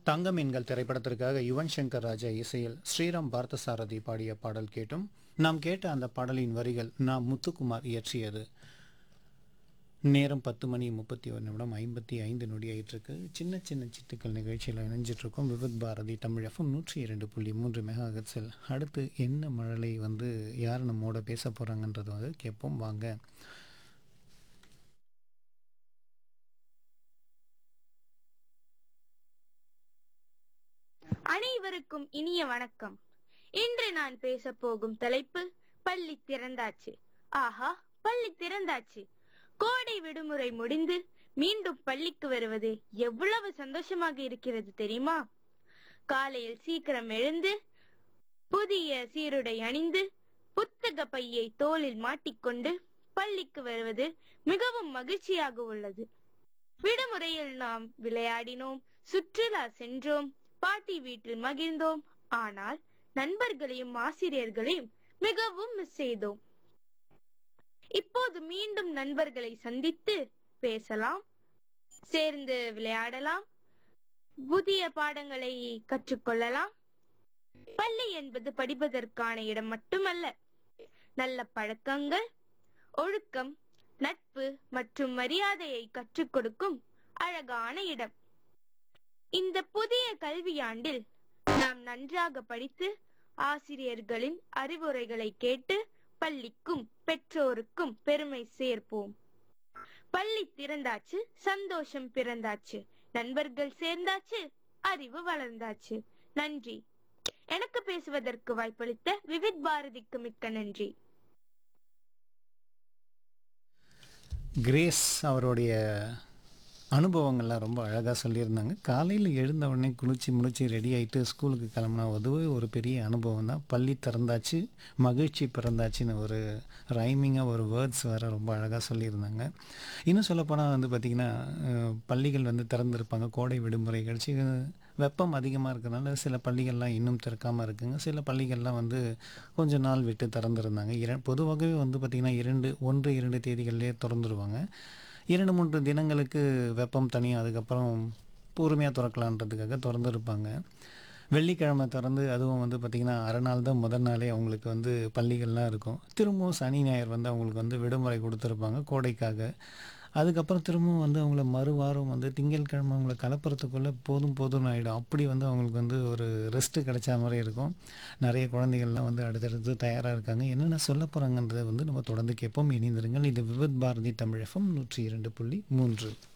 தங்கம் என்கள் திரைப்படத்திற்காக யுவன் சங்கர் ராஜா இசையில் ஸ்ரீராம் பார்த்தசாரதி பாடிய பாடல் கேட்டும் நாம் கேட்ட அந்த பாடலின் வரிகள் நாம் முத்துக்குமார் இயற்றியது நேரம் பத்து மணி முப்பத்தி ஒரு நிமிடம் ஐம்பத்தி ஐந்து நொடி ஆயிட்டிருக்கு சின்ன சின்ன சிட்டுக்கள் நிகழ்ச்சியில் இணைஞ்சிட்டு இருக்கோம் விவித் பாரதி தமிழ் எஃப்எம் நூற்றி இரண்டு புள்ளி மூன்று மெகா ஹெர்ட்ஸில் அடுத்து என்ன மழலை வந்து யார் நம்மோட பேச போகிறாங்கன்றது வந்து கேட்போம் வாங்க அனைவருக்கும் இனிய வணக்கம் இன்று நான் பேச போகும் தலைப்பு பள்ளி திறந்தாச்சு ஆஹா பள்ளி திறந்தாச்சு கோடை விடுமுறை முடிந்து மீண்டும் பள்ளிக்கு வருவது எவ்வளவு சந்தோஷமாக இருக்கிறது தெரியுமா காலையில் சீக்கிரம் எழுந்து புதிய சீருடை அணிந்து புத்தக பையை தோளில் மாட்டிக்கொண்டு பள்ளிக்கு வருவது மிகவும் மகிழ்ச்சியாக உள்ளது விடுமுறையில் நாம் விளையாடினோம் சுற்றுலா சென்றோம் பாட்டி வீட்டில் மகிழ்ந்தோம் ஆனால் நண்பர்களையும் ஆசிரியர்களையும் மிகவும் மிஸ் செய்தோம் இப்போது மீண்டும் நண்பர்களை சந்தித்து பேசலாம் சேர்ந்து விளையாடலாம் புதிய பாடங்களை கற்றுக்கொள்ளலாம் பள்ளி என்பது படிப்பதற்கான இடம் மட்டுமல்ல நல்ல பழக்கங்கள் ஒழுக்கம் நட்பு மற்றும் மரியாதையை கற்றுக் கொடுக்கும் அழகான இடம் இந்த புதிய கல்வியாண்டில் நாம் நன்றாக படித்து ஆசிரியர்களின் அறிவுரைகளை கேட்டு பள்ளிக்கும் பெற்றோருக்கும் பெருமை சேர்ப்போம் பள்ளி திறந்தாச்சு சந்தோஷம் பிறந்தாச்சு நண்பர்கள் சேர்ந்தாச்சு அறிவு வளர்ந்தாச்சு நன்றி எனக்கு பேசுவதற்கு வாய்ப்பளித்த விவித் பாரதிக்கு மிக்க நன்றி கிரேஸ் அவருடைய அனுபவங்கள்லாம் ரொம்ப அழகாக சொல்லியிருந்தாங்க காலையில் எழுந்த உடனே குளிச்சு முடிச்சு ரெடி ஆகிட்டு ஸ்கூலுக்கு கிளம்புனா அதுவே ஒரு பெரிய அனுபவம் தான் பள்ளி திறந்தாச்சு மகிழ்ச்சி பிறந்தாச்சுன்னு ஒரு ரைமிங்காக ஒரு வேர்ட்ஸ் வேறு ரொம்ப அழகாக சொல்லியிருந்தாங்க இன்னும் சொல்லப்போனால் வந்து பார்த்திங்கன்னா அஹ், பள்ளிகள் வந்து திறந்திருப்பாங்க கோடை விடுமுறை கழிச்சு வெப்பம் அதிகமாக இருக்கிறதுனால சில பள்ளிகள்லாம் இன்னும் திறக்காமல் இருக்குங்க சில பள்ளிகள்லாம் வந்து கொஞ்ச நாள் விட்டு திறந்துருந்தாங்க இர பொதுவாகவே வந்து பார்த்திங்கன்னா இரண்டு ஒன்று இரண்டு தேதிகள்லேயே திறந்துருவாங்க இரண்டு மூன்று தினங்களுக்கு வெப்பம் தனியும் அதுக்கப்புறம் பொறுமையாக திறக்கலான்றதுக்காக திறந்துருப்பாங்க வெள்ளிக்கிழமை திறந்து அதுவும் வந்து பார்த்திங்கன்னா அரை நாள் தான் முதல் நாளே அவங்களுக்கு வந்து பள்ளிகள்லாம் இருக்கும் திரும்பவும் சனி ஞாயிறு வந்து அவங்களுக்கு வந்து விடுமுறை கொடுத்துருப்பாங்க கோடைக்காக அதுக்கப்புறம் திரும்பவும் வந்து அவங்கள மறுவாரம் வந்து திங்கட்கிழமை அவங்கள கலப்புறதுக்குள்ளே போதும் போதும்னு ஆகிடும் அப்படி வந்து அவங்களுக்கு வந்து ஒரு ரெஸ்ட்டு கிடைச்ச மாதிரி இருக்கும் நிறைய குழந்தைகள்லாம் வந்து அடுத்தடுத்து தயாராக இருக்காங்க என்னென்ன சொல்ல போகிறாங்கன்றதை வந்து நம்ம தொடர்ந்து கேட்போம் இணைந்திருங்கள் இது விவித் பாரதி தமிழ் எஃப்எம் நூற்றி இரண்டு புள்ளி மூன்று